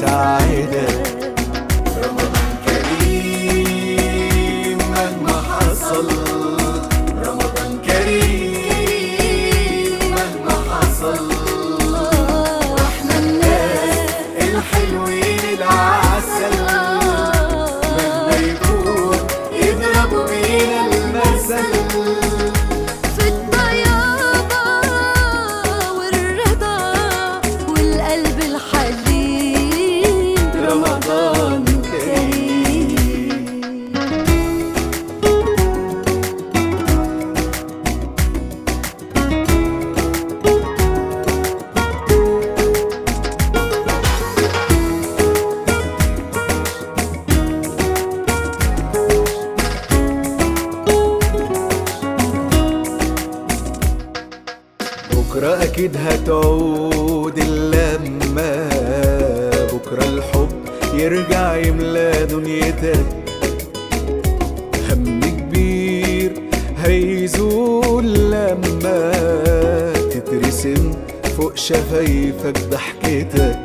يساعدك رمضان كريم مهما حصل رمضان كريم مهما حصل واحنا الناس الحلوين العسل مهما يكون يضربوا بينا المثل في الطيابة والرضا والقلب الحليم رمضان كريم بكرة أكيد هتعود اللمة بكرة الحب يرجع يملى دنيتك هم كبير هيزول لما تترسم فوق شفايفك ضحكتك